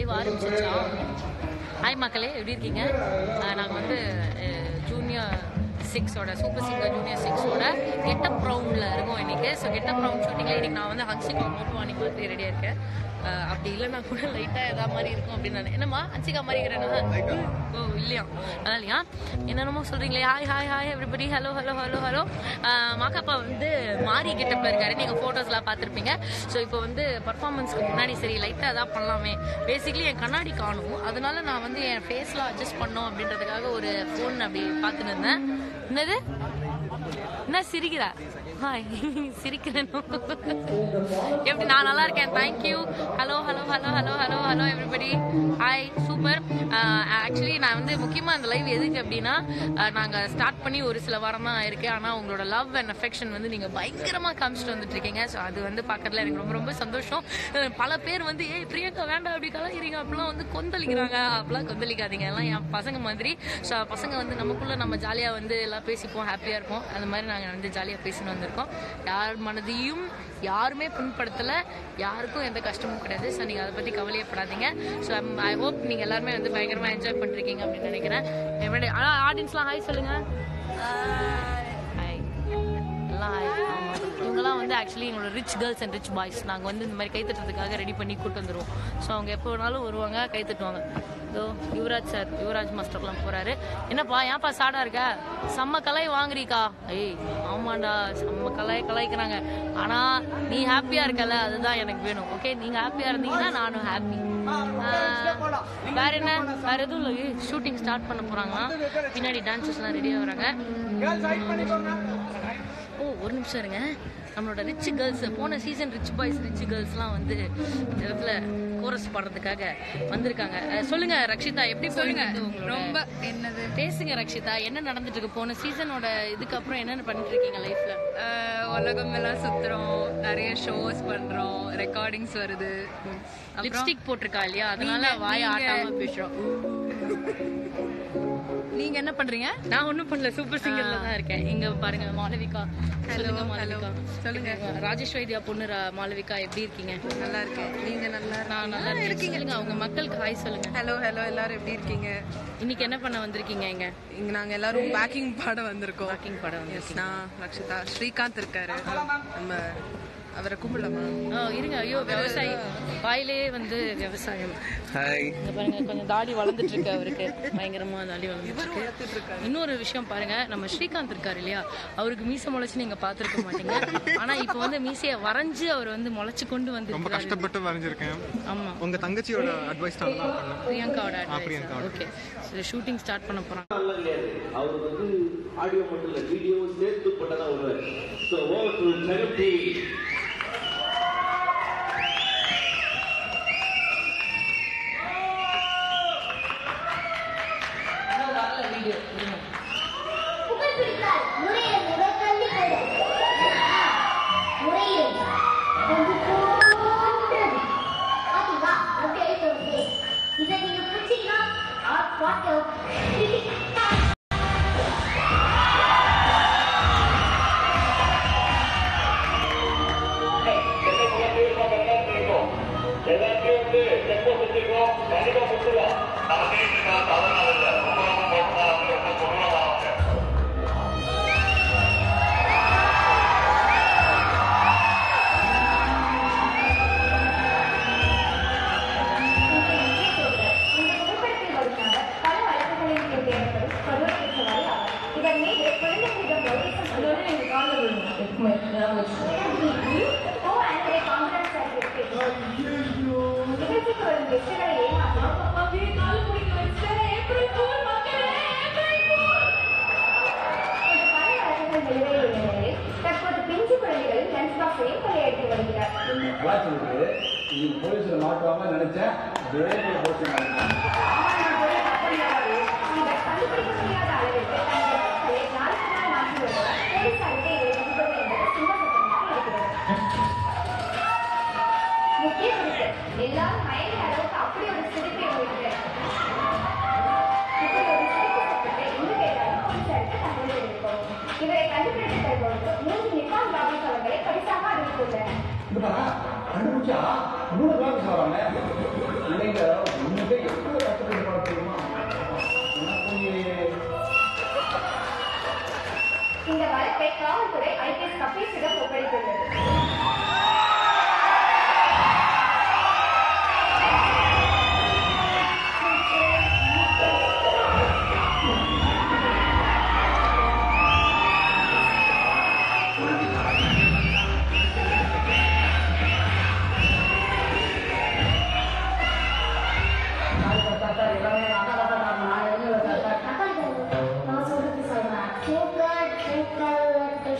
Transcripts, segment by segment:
Live ஆரம்பிச்சிச்சா hi மக்களே எப்படி இருக்கீங்க நாங்கள் வந்து ஜூனியர் சிக்ஸோட சூப்பர் சிங்கர் ஜூனியர் சிக்ஸோட கெட்டப் ரவுண்டில் இருக்கோம் இன்னைக்கு ஸோ கெட்டப் ரவுண்ட் ஷூட்டிங்கில் இன்னைக்கு நான் வந்து ஹன்சிகா மோட்வானி மாதிரி ரெடியாக இருக்கேன் அஹ் அப்படி இல்லைன்னா கூட லைட்டாக எதாவது மாதிரி இருக்கும் அப்படின்னு நான் என்னம்மா ஹன்சிகா மாதிரி இருக்கிறேன்னா ஓ இல்லையா அதனால இல்லையா என்னென்னமோ சொல்கிறீங்களே hi hi hi everybody hello hello hello hello Makapa வந்து மாறி கெட்டப்பில் இருக்காரு நீங்கள் ஃபோட்டோஸ்லாம் பார்த்துருப்பீங்க ஸோ இப்போ வந்து பர்ஃபார்மன்ஸ்க்கு முன்னாடி சரி லைட்டாக எதாவது பண்ணலாமே பேசிக்கலி என் கண்ணாடி காணும் அதனால நான் வந்து என் ஃபேஸ்லாம் அட்ஜஸ்ட் பண்ணோம் அப்படின்றதுக்காக ஒரு ஃபோன் அப்படி பார்த்துன்னு இருந்தேன் என்னது என்ன சிரிக்கிறா ஹாய் சிரிக்கிறேன் எப்படி நான் நல்லா இருக்கேன் thank you hello hello hello hello hello hello everybody hi super actually நான் வந்து முக்கியமாக இந்த லைவ் எதுக்கு அப்படின்னா நாங்கள் ஸ்டார்ட் பண்ணி ஒரு சில வாரம் தான் ஆயிருக்கு ஆனால் உங்களோட லவ் அண்ட் அஃபெக்ஷன் வந்து நீங்கள் பயங்கரமாக காமிச்சிட்டு வந்துட்டு இருக்கீங்க ஸோ அது வந்து பார்க்கறதுல எனக்கு ரொம்ப ரொம்ப சந்தோஷம் அஹ் பல பேர் வந்து ஏய் பிரியங்கா வேண்டாம் அப்படி கலாகிறீங்க அப்படிலாம் வந்து கொந்தளிக்கிறாங்க அப்படிலாம் கொந்தளிக்காதீங்க எல்லாம் என் பசங்க மாதிரி ஸோ பசங்க வந்து நமக்குள்ள நம்ம ஜாலியாக வந்து எல்லாம் பேசிப்போம் ஹாப்பியாக இருப்போம் அந்த மாதிரி நாங்கள் வந்து ஜாலியாக பேசின்னு வந்திருக்கோம் யார் மனதையும் யாருமே புண்படுத்தலை யாருக்கும் எந்த கஷ்டமும் கிடையாது ஸோ நீங்கள் அதை பற்றி கவலையப்படாதீங்க ஸோ ஐ ஹோப் நீங்கள் எல்லாருமே வந்து பயங்கரமாக என்ஜாய் பண்ணிருக்கீங்க அப்படின்னு நினைக்கிறேன் எப்படி ஆனால் ஆடியன்ஸ்லாம் ஹாய் சொல்லுங்கள் ஹாய் எல்லாம் ஹாய் ஆமாம் இவங்கெல்லாம் வந்து ஆக்சுவலி எங்களோட rich girls and rich boys நாங்கள் வந்து இந்த மாதிரி கைத்தட்டுறதுக்காக ரெடி பண்ணி கூட்டு வந்துருவோம் ஸோ அவங்க எப்போ வேணாலும் வருவாங்க கைத்தட்டுவாங்க இதோ யுவராஜ் சார் யுவராஜ் மாஸ்டர்லாம் போறாரு என்னப்பா ஏன்ப்பா சாடா இருக்க செம்ம கலை வாங்குறீக்கா ஏய் ஆமாண்டா செம்ம கலை கலாய்க்கிறாங்க ஆனா நீ ஹாப்பியா இருக்கல அதுதான் எனக்கு வேணும் ஓகே நீங்க ஹாப்பியா இருந்தீங்கன்னா நானும் ஹாப்பி வேற என்ன வேற எதுவும் இல்லை ஷூட்டிங் ஸ்டார்ட் பண்ண போறாங்களா பின்னாடி டான்சர்ஸ்லாம் ரெடியாக வராங்க ஓ ஒரு நிமிஷம் இருங்க நம்மளோட ரிச் கேர்ள்ஸ் போன சீசன் ரிச் பாய்ஸ் ரிச் கேர்ள்ஸ்லாம் வந்து இந்த இடத்துல கோரஸ் பாடுறதுக்காக வந்திருக்காங்க அஹ் சொல்லுங்க ரக்ஷிதா எப்படி சொல்லுங்க ரொம்ப என்னது பேசுங்க ரக்ஷிதா என்ன நடந்துட்டு இருக்கு போன சீசனோட இதுக்கு அப்புறம் என்னென்ன பண்ணிட்டு இருக்கீங்க லைஃப்ல அஹ், உலகம் எல்லாம் சுத்துறோம் நிறைய ஷோஸ் பண்றோம் ரெக்கார்டிங்ஸ் வருது அப்புறம் லிப்ஸ்டிக் போட்டிருக்கா இல்லையா அதனால நீங்க- வாய நீங்க- ஆட்டாம பேசுறோம் நீங்க என்ன பண்றீங்க நான் ஒண்ணும் பண்ணல சூப்பர் சிங்கர்ல தான் இருக்கேன் இங்க பாருங்க மாளவிகா சொல்லுங்க hello. மாளவிகா சொல்லுங்க. ராஜேஷ் வைத்தியா பொண்ணு ரா- மாளவிகா எப்படி இருக்கீங்க நல்லா இருக்கேன் நீங்க நல்லா நான் நல்லா இருக்கேன் சொல்லுங்க அவங்க மக்களுக்கு ஹாய் சொல்லுங்க ஹலோ ஹலோ எல்லாரும் எப்படி இருக்கீங்க இன்னைக்கு என்ன பண்ண வந்திருக்கீங்க இங்க இங்க நாங்க எல்லாரும் பேக்கிங் பாட வந்திருக்கோம் வாக்கிங் படம் வந்து Yes, நான் ரக்ஷிதா ஸ்ரீகாந்த் இருக்காரு நம்ம அவரை கூப்பிடலாமா ஓ இருங்க ஐயோ விவசாயி வாயிலே வந்து விவசாயம் ஹாய் இங்க பாருங்க கொஞ்சம் தாடி வளர்ந்துட்டு இருக்கு அவருக்கு பயங்கரமா தாடி வளர்ந்துட்டு இருக்கு இன்னொரு விஷயம் பாருங்க நம்ம ஸ்ரீகாந்த் இருக்காரு இல்லையா அவருக்கு மீசை முளைச்சு நீங்க பாத்திருக்க மாட்டீங்க ஆனா இப்போ வந்து மீசைய வரைஞ்சு அவர் வந்து முளைச்சு கொண்டு ரொம்ப வந்து கஷ்டப்பட்டு வரைஞ்சிருக்கேன் ஆமா உங்க தங்கச்சியோட அட்வைஸ் தான் நான் பண்ணேன் பிரியங்காவோட அட்வைஸ் பிரியங்காவோட. ஓகே ஷூட்டிங் ஸ்டார்ட் பண்ண போறாங்க அதெல்லாம் கிடையாது அவர் வந்து ஆடியோ மட்டும் இல்ல வீடியோ சேர்த்து போட்டதான் வருவார் so over to Jegam TV புகழ் பிடித்தால் முறையில் முதற்கல்வி கொடு முறையில் கொஞ்சம் போன்றது பாத்தீங்களா ஓகே ஓகே இதை நீங்க பிடிச்சீங்கன்னா ஆர் பாட்டு எல்லாத்தையும் வந்து செக் வச்சிருக்கோம் கண்டிப்பா கொடுத்துருவோம் நமக்கு தவறாக இல்லை ரொம்ப ரொம்ப போட்டா ரொம்ப கொடூரமாக இந்த புகைப்படத்தில் வழியாக பல வழக்குகளில் தேவைப்படும் கருணை பெற்றவாறு ஆவார் இதன் மீது குழந்தைகளிடம் வயசு அதோடு நீங்கள் காண நிகழ்ச்சிக்கு வரும் கெஸ்டுகளை ஏமாற்றலாம் கொஞ்சம் பல வழக்குகள் நிலுவையில் உள்ள நிலையில் தற்போது பிஞ்சு குழந்தைகள் லஞ்ச் பாக்ஸையும் கொள்ளையடித்து வருகிறார் வாட்ச் இருக்கு இது போலீஸ்ல மாட்டுவாங்க நினைச்சேன் வேலையில போச்சு நினைச்சேன் ஆமாம் போய் அப்படியாவது இவர் கண்டுபிடிக்க முடியாத அளவிற்கு தனது பொருட்களை நாளுக்கு நாள் மாற்றி வருவதால் போலீசாருக்கு இதை எதிர்ப்பது என்பது சிம்ம சட்டமாக இருக்கிறது முக்கிய குறிப்பு எல்லாரும் மயங்கிற அளவுக்கு அப்படி ஒரு சிரிப்பை வைத்து இப்படி ஒரு சிரிப்பு சத்தத்தை எங்கு கேட்டாலும் போலீசாருக்கு தகவல் தெரிவிப்போம் இவரை கண்டுபிடித்து தருபவருக்கு மூன்று நிசாம் ராபர்ஸ் அவர்களை பரிசாக அறிவித்துள்ளனர் இந்த பாரா கண்டுபிடிச்சா மூணு கிளாஸ் வராங்க இல்லைங்க உண்மையிலே எவ்வளவு கஷ்டப்பட்டு போட தெரியுமா நான் போய் இந்த வழக்கை காவல்துறை ஐபிஎஸ் கபீஷிடம் ஒப்படைத்துள்ளது நான் சொல்றது சொல்றேன் சூப்பர் சூப்பர்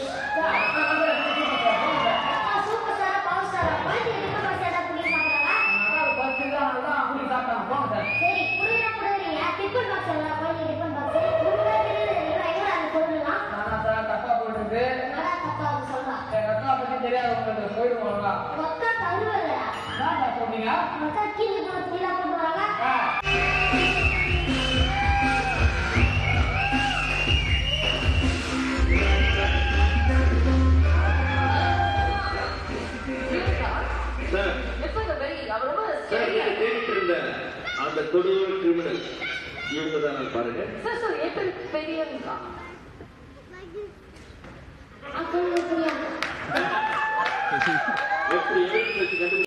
சூப்பர் ஸ்டாரா பவர் ஸ்டாரா குழந்தை எதுக்கு பவர் ஸ்டாரா புரிய மாட்டாங்க சரி புரியல புரியல டிஃபன் பாக்ஸ் எல்லாம் குழந்தை டிஃபன் பாக்ஸ் உண்மை தெரியுது எங்க அந்த பொருள்லாம் அதான் தப்பா அது சொல்றான் மொத்த தருவல மொத்த கீழே போன துணிலா போடுவாங்க சார் சார் நீங்க தேடிட்டு இருந்த அந்த கொடூர கிரிமினல் இவங்க தான் பாருங்க அக்கா புரியாது எப்படி எவிடன்ஸ் வச்சு கண்டுபிடிச்சீங்க